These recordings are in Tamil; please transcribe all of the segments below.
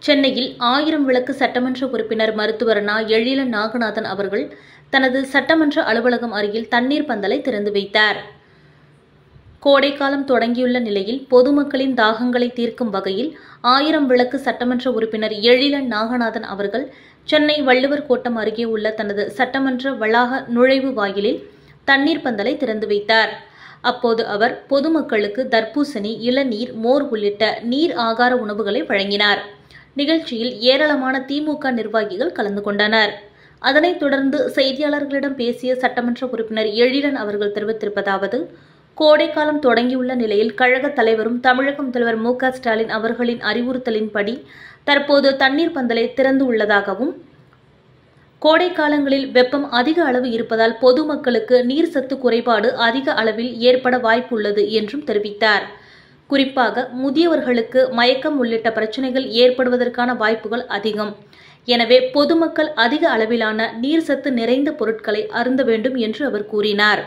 சென்னையில் ஆயிரம் விளக்கு சட்டமன்ற உறுப்பினர் மருத்துவர் நா எழிலன் நாகநாதன் அவர்கள் தனது சட்டமன்ற அலுவலகம் அருகில் தண்ணீர் பந்தலை திறந்து வைத்தார் கோடைக்காலம் தொடங்கியுள்ள நிலையில் பொதுமக்களின் தாகங்களை தீர்க்கும் வகையில் ஆயிரம் விளக்கு சட்டமன்ற உறுப்பினர் எழிலன் நாகநாதன் அவர்கள் சென்னை வள்ளுவர் கோட்டம் அருகே உள்ள தனது சட்டமன்ற வளாக நுழைவு வாயிலில் தண்ணீர் பந்தலை திறந்து வைத்தார் அப்போது அவர் பொதுமக்களுக்கு தர்பூசணி இளநீர் மோர் உள்ளிட்ட நீர் ஆகார உணவுகளை வழங்கினார் நிகழ்ச்சியில் ஏராளமான திமுக நிர்வாகிகள் கலந்து கொண்டனர் அதனைத் தொடர்ந்து செய்தியாளர்களிடம் பேசிய சட்டமன்ற உறுப்பினர் எழிலன் அவர்கள் தெரிவித்திருப்பதாவது கோடைக்காலம் தொடங்கியுள்ள நிலையில் கழக தலைவரும் தமிழக முதல்வர் மு க ஸ்டாலின் அவர்களின் அறிவுறுத்தலின்படி தற்போது தண்ணீர் பந்தலை திறந்து உள்ளதாகவும் கோடை காலங்களில் வெப்பம் அதிக அளவு இருப்பதால் பொதுமக்களுக்கு நீர் சத்து குறைபாடு அதிக அளவில் ஏற்பட வாய்ப்புள்ளது என்றும் தெரிவித்தார் குறிப்பாக முதியவர்களுக்கு மயக்கம் உள்ளிட்ட பிரச்சனைகள் ஏற்படுவதற்கான வாய்ப்புகள் அதிகம் எனவே பொதுமக்கள் அதிக அளவிலான நீர் சத்து நிறைந்த பொருட்களை அருந்த வேண்டும் என்று அவர் கூறினார்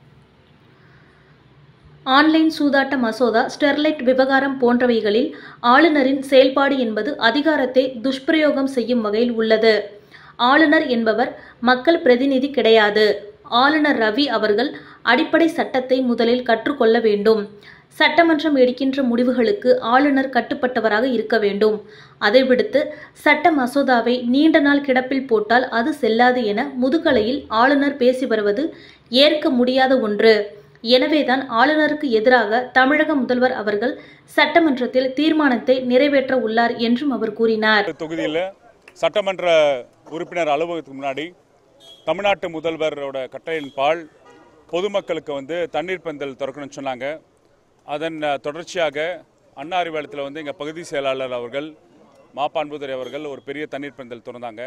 ஆன்லைன் சூதாட்ட மசோதா ஸ்டெர்லைட் விவகாரம் போன்றவைகளில் ஆளுநரின் செயல்பாடு என்பது அதிகாரத்தை துஷ்பிரயோகம் செய்யும் வகையில் உள்ளது ஆளுநர் என்பவர் மக்கள் பிரதிநிதி கிடையாது ஆளுநர் ரவி அவர்கள் அடிப்படை சட்டத்தை முதலில் கற்றுக்கொள்ள வேண்டும் சட்டமன்றம் எடுக்கின்ற முடிவுகளுக்கு ஆளுநர் கட்டுப்பட்டவராக இருக்க வேண்டும் அதை விடுத்து சட்ட மசோதாவை நீண்ட நாள் கிடப்பில் போட்டால் அது செல்லாது என முதுகலையில் ஆளுநர் பேசி வருவது ஏற்க முடியாத ஒன்று எனவேதான் ஆளுநருக்கு எதிராக தமிழக முதல்வர் அவர்கள் சட்டமன்றத்தில் தீர்மானத்தை நிறைவேற்ற உள்ளார் என்றும் அவர் கூறினார் தொகுதியில் சட்டமன்ற உறுப்பினர் அலுவலகத்துக்கு முன்னாடி தமிழ்நாட்டு முதல்வரோட கட்டளையின் பால் பொதுமக்களுக்கு வந்து தண்ணீர் பந்தல் திறக்கணும்னு சொன்னாங்க அதன் அஹ், தொடர்ச்சியாக அண்ணா அறிவாலயத்தில் வந்து எங்கள் பகுதி செயலாளர் அவர்கள் மாப்பான்புதுரை அவர்கள் ஒரு பெரிய தண்ணீர் பந்தல் திறந்தாங்க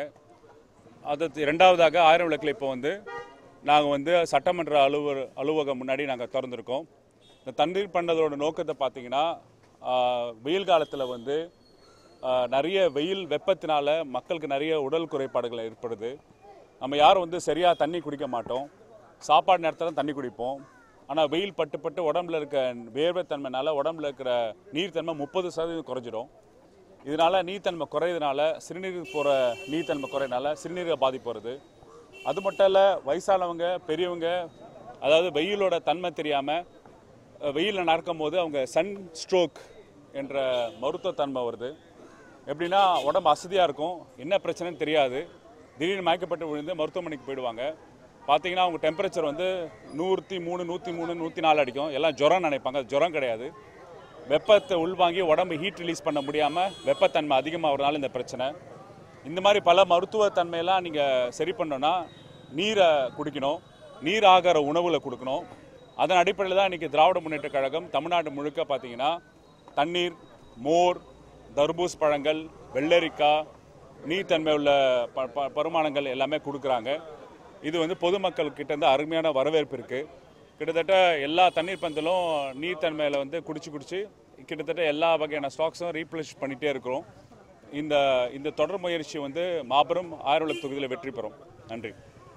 அது இரண்டாவதாக ஆயிரம் விளக்கில் இப்போ வந்து நாங்கள் வந்து சட்டமன்ற அலுவலர் அலுவலகம் முன்னாடி நாங்கள் திறந்துருக்கோம் இந்த தண்ணீர் பண்ணதோட நோக்கத்தை பார்த்தீங்கன்னா ஆஹ், வெயில் காலத்தில் வந்து ஆஹ், நிறைய வெயில் வெப்பத்தினால மக்களுக்கு நிறைய உடல் குறைபாடுகள் ஏற்படுது நம்ம யாரும் வந்து சரியாக தண்ணி குடிக்க மாட்டோம் சாப்பாடு நேரத்தில் தண்ணி குடிப்போம் ஆனால் வெயில் பட்டு பட்டு உடம்புல இருக்க வேர்வைத்தன்மைனால உடம்புல இருக்கிற நீர்த்தன்மை முப்பது சதவீதம் குறைஞ்சிடும் இதனால நீர்த்தன்மை குறையிறதுனால சிறுநீர் போகிற நீர்த்தன்மை குறையினால சிறுநீரக பாதிப்பு வருது அது மட்டும் இல்லை வயசானவங்க பெரியவங்க அதாவது வெயிலோட தன்மை தெரியாமல் வெயிலில் நடக்கும்போது அவங்க சன் ஸ்ட்ரோக் என்ற மருத்துவத்தன்மை வருது எப்படின்னா உடம்பு அசதியாக இருக்கும் என்ன பிரச்சனைன்னு தெரியாது திடீர்னு மயக்கப்பட்டு விழுந்து மருத்துவமனைக்கு போயிடுவாங்க பார்த்தீங்கன்னா அவங்க டெம்பரேச்சர் வந்து நூற்றி மூணு நூற்றி மூணு நூற்றி நாலு அடிக்கும் எல்லாம் ஜுரம் நினைப்பாங்க அது ஜுரம் கிடையாது வெப்பத்தை உள்வாங்கி உடம்பு ஹீட் ரிலீஸ் பண்ண முடியாமல் வெப்பத்தன்மை அதிகமாகிறதுனால இந்த பிரச்சனை இந்த மாதிரி பல மருத்துவ தன்மையெல்லாம் நீங்கள் சரி பண்ணோன்னா நீரை குடிக்கணும் நீர் ஆகார உணவுகளை கொடுக்கணும் அதன் அடிப்படையில் தான் இன்றைக்கி திராவிட முன்னேற்ற கழகம் தமிழ்நாடு முழுக்க பார்த்தீங்கன்னா தண்ணீர் மோர் தர்பூஸ் பழங்கள் வெள்ளரிக்காய் நீர்த்தன்மை உள்ள ப ப பருமானங்கள் எல்லாமே கொடுக்குறாங்க இது வந்து பொதுமக்கள் கிட்ட இருந்து அருமையான வரவேற்பு இருக்குது கிட்டத்தட்ட எல்லா தண்ணீர் பந்தலும் நீர்த்தன்மையில் வந்து குடிச்சு குடிச்சு கிட்டத்தட்ட எல்லா வகையான ஸ்டாக்ஸும் ரீப்ளேஸ் பண்ணிகிட்டே இருக்கிறோம் இந்த இந்த தொடர் முயற்சி வந்து மாபெரும் ஆயிரவிளக்கு தொகுதியில் வெற்றி பெறும் நன்றி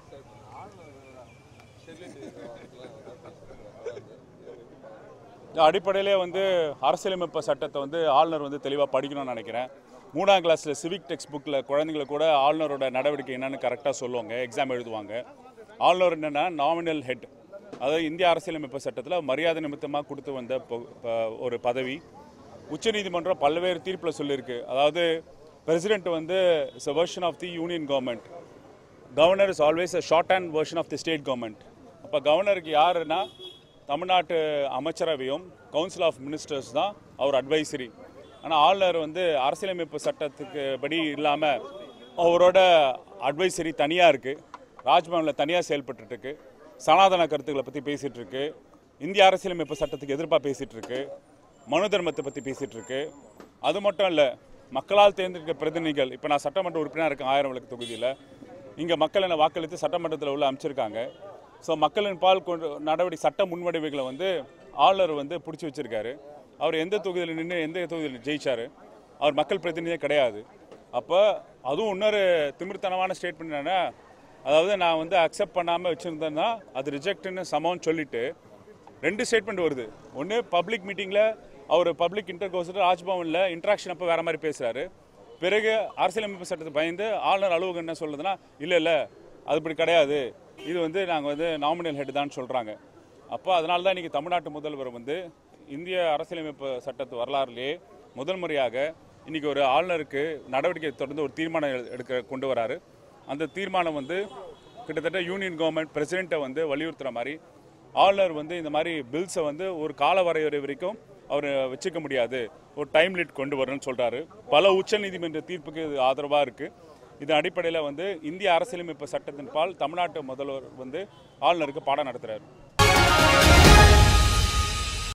அடிப்படையிலே வந்து அரசியலமைப்பு சட்டத்தை வந்து ஆளுநர் வந்து தெளிவாக படிக்கணும்னு நினைக்கிறேன் மூணாம் கிளாஸில் சிவிக் டெக்ஸ்ட் புக்கில் குழந்தைங்களை கூட ஆளுநரோட நடவடிக்கை என்னன்னு கரெக்டாக சொல்லுவாங்க எக்ஸாம் எழுதுவாங்க ஆளுநர் என்னென்னா நாமினல் ஹெட் அதாவது இந்திய அரசியலமைப்பு சட்டத்தில் மரியாதை நிமித்தமாக கொடுத்து வந்த பொ- ப- ஒரு பதவி உச்சநீதிமன்றம் பல்வேறு தீர்ப்பில் சொல்லியிருக்கு அதாவது பிரசிடென்ட் வந்து is a version of the union government governor is always a short hand version of the state government அப்போ கவர்னருக்கு யாருன்னா தமிழ்நாட்டு அமைச்சரவையும் கவுன்சில் ஆஃப் மினிஸ்டர்ஸ் தான் அவர் அட்வைசரி ஆனால் ஆளுநர் வந்து அரசியலமைப்பு சட்டத்துக்கு படி இல்லாமல் அவரோட அட்வைசரி தனியாக இருக்குது ராஜ்பவனில் தனியாக செயல்பட்டுட்டு இருக்கு சனாதன கருத்துக்களை பற்றி பேசிகிட்டு இருக்கு இந்திய அரசியலமைப்பு சட்டத்துக்கு எதிர்ப்பாக பேசிகிட்டு இருக்கு மனு தர்மத்தை பற்றி பேசிகிட்டு இருக்கு அது மட்டும் இல்லை மக்களால் தேர்ந்தெடுக்க பிரதிநிதிகள் இப்போ நான் சட்டமன்ற உறுப்பினராக இருக்கேன் ஆயிரம் விளக்கு தொகுதியில் இங்கே மக்கள் என்னை வாக்களித்து சட்டமன்றத்தில் உள்ள அமைச்சிருக்காங்க ஸோ மக்களின் பால் கொண்டு நடவடிக்கை சட்ட முன்வடிவுகளை வந்து ஆளுநர் வந்து பிடிச்சி வச்சிருக்காரு அவர் எந்த தொகுதியில் நின்று எந்த தொகுதியில் ஜெயிச்சாரு அவர் மக்கள் பிரதிநிதியே கிடையாது அப்போ அதுவும் இன்னொரு திமிர்த்தனமான ஸ்டேட்மெண்ட் என்னன்னா அதாவது நான் வந்து அக்செப்ட் பண்ணாமல் வச்சுருந்தேன்னா அது ரிஜெக்ட்னு சமம்னு சொல்லிட்டு ரெண்டு ஸ்டேட்மெண்ட் வருது ஒன்று பப்ளிக் மீட்டிங்கில் அவர் பப்ளிக் இன்டர்கோர்ஸில் ராஜ்பவனில் இன்ட்ராக்ஷன் அப்போ வேறு மாதிரி பேசுகிறாரு பிறகு அரசியலமைப்பு சட்டத்தை பயந்து ஆளுநர் அலுவலகம் என்ன சொல்லுதுன்னா இல்லை இல்லை அது இப்படி கிடையாது இது வந்து நாங்கள் வந்து நாமினல் ஹெட் தான் சொல்கிறாங்க அப்போ அதனால தான் இன்றைக்கி தமிழ்நாட்டு முதல்வர் வந்து இந்திய அரசியலமைப்பு சட்டத்து வரலாறுலேயே முதல் முறையாக இன்றைக்கி ஒரு ஆளுநருக்கு நடவடிக்கை தொடர்ந்து ஒரு தீர்மானம் எடு- எடுக்க கொண்டு வராரு அந்த தீர்மானம் வந்து கிட்டத்தட்ட யூனியன் கவர்மெண்ட் பிரசிடெண்ட்டை வந்து வலியுறுத்துற மாதிரி ஆளுநர் வந்து இந்த மாதிரி பில்ஸை வந்து ஒரு கால வரையறை வரைக்கும் அவர் வச்சுக்க முடியாது ஒரு டைம் லிட் கொண்டு வரணும்னு சொல்றாரு பல உச்சநீதிமன்ற தீர்ப்புக்கு இது ஆதரவாக இருக்கு இதன் அடிப்படையில் வந்து இந்திய அரசியலமைப்பு சட்டத்தின் பால் தமிழ்நாட்டு முதல்வர் வந்து ஆளுநருக்கு பாடம் நடத்துறாரு